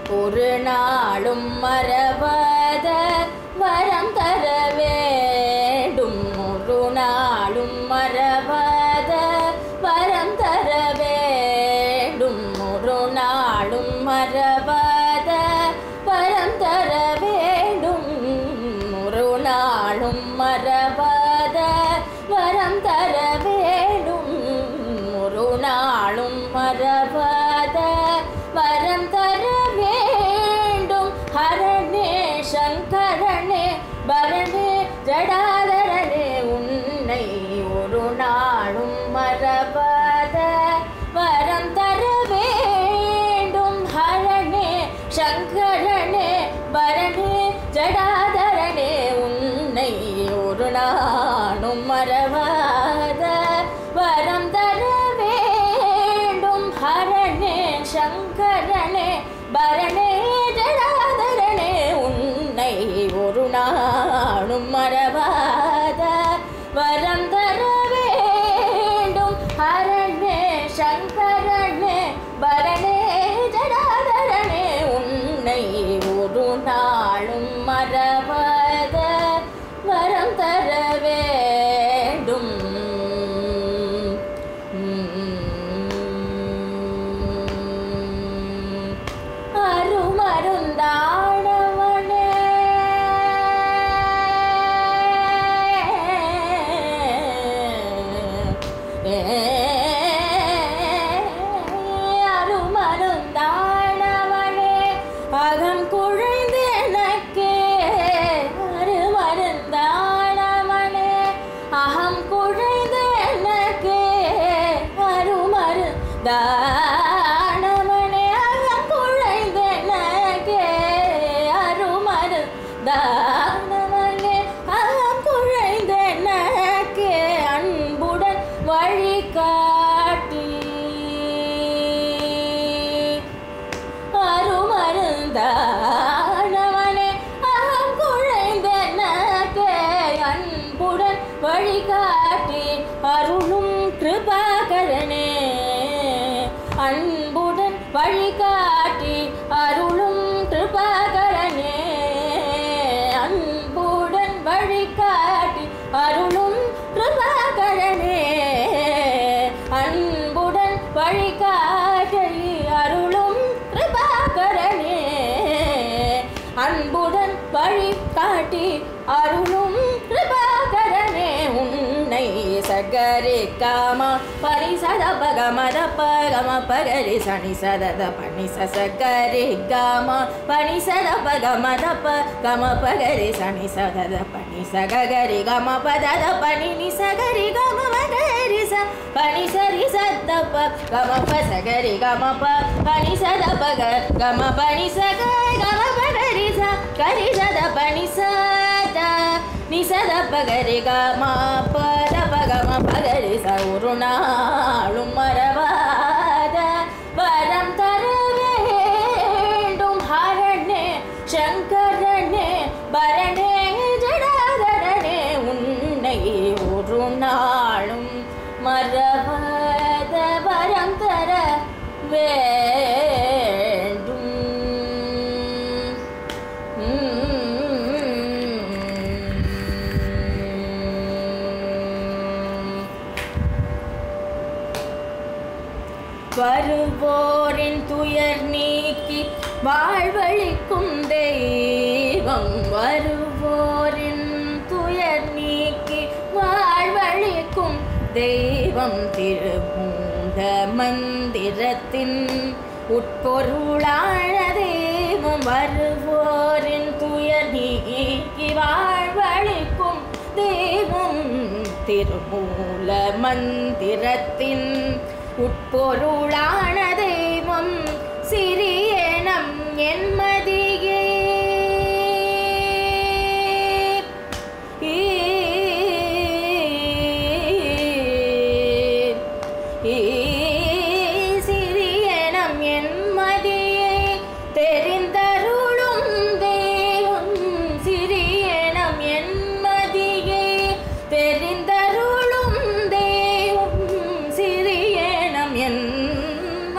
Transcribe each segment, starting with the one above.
ஒரு நாளும் மறவாத வரம் தர வேண்டும் ஒரு நாளும் மறவாத வரம் தர வேண்டும் ஒரு நாளும் மறவாத வரம் தர வேண்டும் ஒரு நாளும் மறவாத வரம் தர வேண்டும் ஒரு நாளும் மறவாத வரம் தர வேண்டும் ஹரணே சங்கரனே பரணே ஜடாதரனே உன்னை ஒரு நாளும் மறவாத வரம் தர வேண்டும் ஹரணே சங்கரனே பரணே ஜடாதரனே உன்னை ஒரு நாளும் மறவாத வரம் தர வேண்டும் ஹரணே சங்கரனே பரணே ஜடாதரனே உன்னை ஒரு நாளும் மறவாத வரம் தர வேண்டும் ஹரணே சங்கரனே பரணே ஜடாதரனே உன்னை ஒரு நாளும் மறவாத வரம் தர வேண்டும் அருமருந்தானவனே அருமருந்தானவனே அகம் குழைந்து எனக்கே அருமருந்தானவனே அகம் குழைந்து எனக்கே அருமருந்தானவனே அகம் குழைந்து எனக்கே அருமருந்தானவனே அகம் குழைந்து எனக்கே அன்புடன் வழிகாட்டி அருமருந்தானவனே அகம் குழைந்தனக்கே அன்புடன் வழிகாட்டி அருளும் கிருபாகரனே அன்புடன் வழிகாட்டி அருளும் கிருபாகரனே அன்புடன் வழிகாட்டி அருளும் கிருபாகரனே அன்புடன் வழிகாட்டி அருளும் கிருபாகரனே அன்புடன் வழிகாட்டி அருளும் கிருபாகரனே உன்னை சகரி காம பரிசத பகமத பகம பகரி சனி சதத பனி சகரி காம பனி சத பகமத பகம பகரி சனி சதத பனி சகரி கம பதத பனி நி சகரி கம மகரி ச பனி சரி சத்த ப கம ப சகரி கம ப பனி சத பக கம பனி சக கம பகரி ச கரி சத பனி சத நி சத பகரி கம பத பகம பகரி ச ஒரு நாளும் மறவாத வரம் தர வேண்டும் ஹரணே சங்கரனே பரணே ஜடாதரனே உன்னை ஒரு நாளும் மறவாத வரம் தர வேண்டும் வருவோரின் துயர் நீக்கி வாழ்வழிக்கும் தெய்வம் வருவோரின் துயர் நீக்கி வாழ்வழிக்கும் தெய்வம் திருமூல மந்திரத்தின் உட்பொருளான தெய்வம் வருவோரின் துயர் நீக்கி வாழ்வழிக்கும் தெய்வம் திருமூல மந்திரத்தின் உட்பொருளான தெய்வம் சிறியனம் என்மதியே சிறியனம் என்மதியை தெரிந்தருளும் தெய்வம் சிறியனம் என்மதியை தெரிந்தருளும் தெய்வம் சிறியனம் என்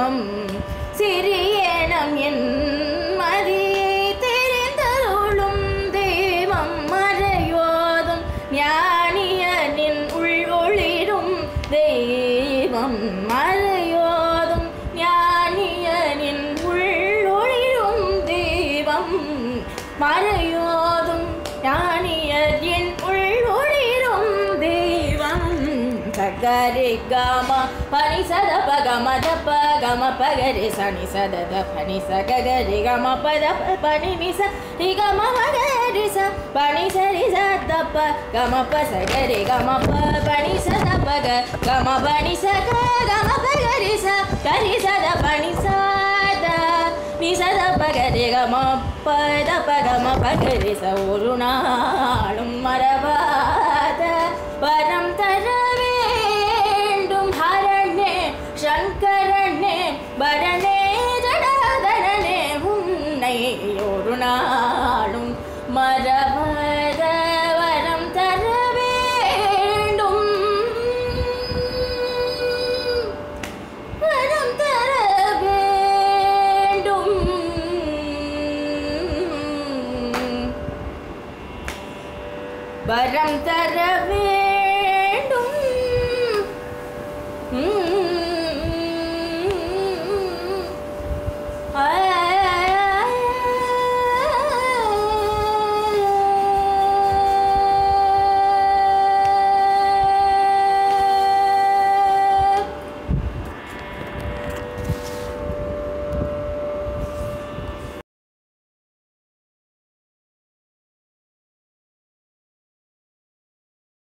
தெய்வம் சிறியனம் என் மதியை தெரிந்தருளும் தெய்வம் மறையோதும் ஞானியனின் உள் ஒளிரும் தெய்வம் மறையோதும் ஞானியனின் உள் ஒளிரும் தெய்வம் மறையோதும் ஞானியரின் உள் ஒளிரும் தெய்வம் சகரி கம பனி சத பகம தப்ப கம பகரி சனி சத த பனி சகரி கம பத ப பனி நிச ரி கம மகரி ச பனி சரி ச தப்ப கம ப சகரி கம ப பனி சத பக கம பனி சக கம பகரி ச கரி சத பனி சத நீ சத பகரி கம பத பகம பகரி ச ஒரு நாளும் மறவாத வரம் தர வேண்டும் ஹரணே சங்கரனே பரணே ஜடாதரனே உன்னை ஒரு நாளும் மறவாத வரம் தர வேண்டும் வரம் தர வேண்டும் வரம் தர